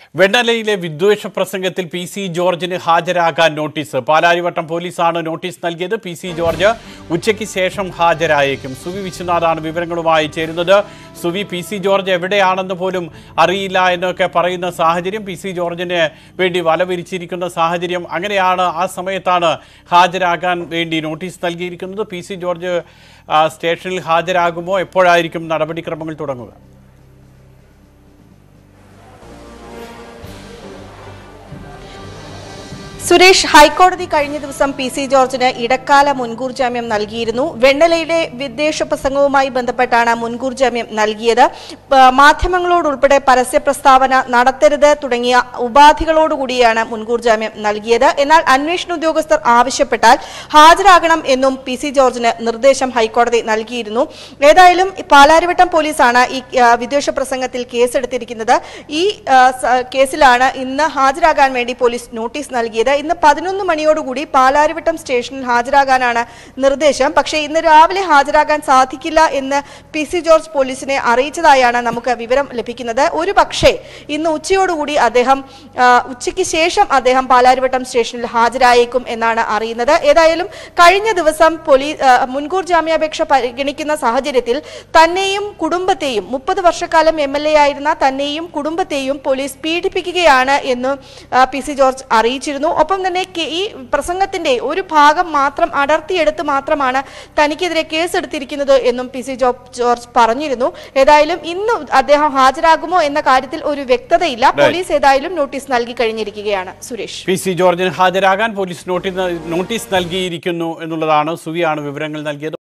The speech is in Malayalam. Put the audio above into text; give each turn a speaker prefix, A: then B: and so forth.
A: വെണ്ണലയിലെ വിദ്വേഷ പ്രസംഗത്തിൽ പി സി ജോർജിന് ഹാജരാകാൻ നോട്ടീസ് പാലാരിവട്ടം പോലീസാണ് നോട്ടീസ് നൽകിയത് പി സി ജോർജ് ഉച്ചയ്ക്ക് ശേഷം ഹാജരായേക്കും സുവി വിശ്വനാഥാണ് വിവരങ്ങളുമായി ചേരുന്നത് സുവി പി സി ജോർജ് എവിടെയാണെന്ന് പോലും അറിയില്ല എന്നൊക്കെ പറയുന്ന സാഹചര്യം പി സി ജോർജിന് വേണ്ടി വല വിരിച്ചിരിക്കുന്ന സാഹചര്യം അങ്ങനെയാണ് ആ സമയത്താണ് ഹാജരാകാൻ വേണ്ടി നോട്ടീസ് നൽകിയിരിക്കുന്നത് പി സി ജോർജ് ആ, സ്റ്റേഷനിൽ ഹാജരാകുമോ എപ്പോഴായിരിക്കും നടപടിക്രമങ്ങൾ തുടങ്ങുക
B: സുരേഷ് ഹൈക്കോടതി കഴിഞ്ഞ ദിവസം പി സി ജോർജിന് ഇടക്കാല മുൻകൂർ ജാമ്യം നൽകിയിരുന്നു വെണ്ണലയിലെ വിദ്വേഷ പ്രസംഗവുമായി ബന്ധപ്പെട്ടാണ് മുൻകൂർ ജാമ്യം നൽകിയത് പ- മാധ്യമങ്ങളോടുൾപ്പെടെ പരസ്യ പ്രസ്താവന നടത്തരുത് തുടങ്ങിയ ഉപാധികളോടുകൂടിയാണ് മുൻകൂർ ജാമ്യം നൽകിയത് എന്നാൽ അന്വേഷണ ഉദ്യോഗസ്ഥർ ആവശ്യപ്പെട്ടാൽ ഹാജരാകണം എന്നും പി സി ജോർജിന് നിർദ്ദേശം ഹൈക്കോടതി നൽകിയിരുന്നു ഏതായാലും പാലാരിവട്ടം പോലീസാണ് ഈ ആ, വിദ്വേഷ പ്രസംഗത്തിൽ കേസെടുത്തിരിക്കുന്നത് ഈ ആ, സ- കേസിലാണ് ഇന്ന് ഹാജരാകാൻ വേണ്ടി പോലീസ് നോട്ടീസ് നൽകിയത് ഇന്ന് പതിനൊന്ന് മണിയോടുകൂടി പാലാരിവട്ടം സ്റ്റേഷനിൽ ഹാജരാകാനാണ് നിർദ്ദേശം പക്ഷേ ഇന്ന് രാവിലെ ഹാജരാകാൻ സാധിക്കില്ല എന്ന് പി സി ജോർജ് പോലീസിനെ അറിയിച്ചതായാണ് നമുക്ക് വിവരം ലഭിക്കുന്നത് ഒരു പക്ഷേ ഇന്ന് ഉച്ചയോടുകൂടി അദ്ദേഹം ആ, ഉച്ചയ്ക്ക് ശേഷം അദ്ദേഹം പാലാരിവട്ടം സ്റ്റേഷനിൽ ഹാജരായേക്കും എന്നാണ് അറിയുന്നത് ഏതായാലും കഴിഞ്ഞ ദിവസം പോലീസ് മുൻകൂർ ജാമ്യാപേക്ഷ പരിഗണിക്കുന്ന സാഹചര്യത്തിൽ തന്നെയും കുടുംബത്തെയും മുപ്പത് വർഷക്കാലം എം എൽ എ ആയിരുന്ന തന്നെയും കുടുംബത്തെയും പോലീസ് പീഡിപ്പിക്കുകയാണ് എന്ന് ആ, പി സി ജോർജ് അറിയിച്ചിരുന്നു ഒപ്പം തന്നെ കെ- ഈ പ്രസംഗത്തിന്റെ ഒരു ഭാഗം മാത്രം അടർത്തിയെടുത്ത് മാത്രമാണ് തനിക്കെതിരെ കേസെടുത്തിരിക്കുന്നത് എന്നും പി സി ജോ- ജോർജ് പറഞ്ഞിരുന്നു ഏതായാലും ഇന്ന് അദ്ദേഹം ഹാജരാകുമോ എന്ന കാര്യത്തിൽ ഒരു വ്യക്തതയില്ല പോലീസ് ഏതായാലും നോട്ടീസ് നൽകി കഴിഞ്ഞിരിക്കുകയാണ് സുരേഷ്
A: പി സി ജോർജിന് ഹാജരാകാൻ പോലീസ് നോട്ടീസ് നോട്ടീസ് നൽകിയിരിക്കുന്നു എന്നുള്ളതാണ് സുവിയാണ് വിവരങ്ങൾ നൽകിയത്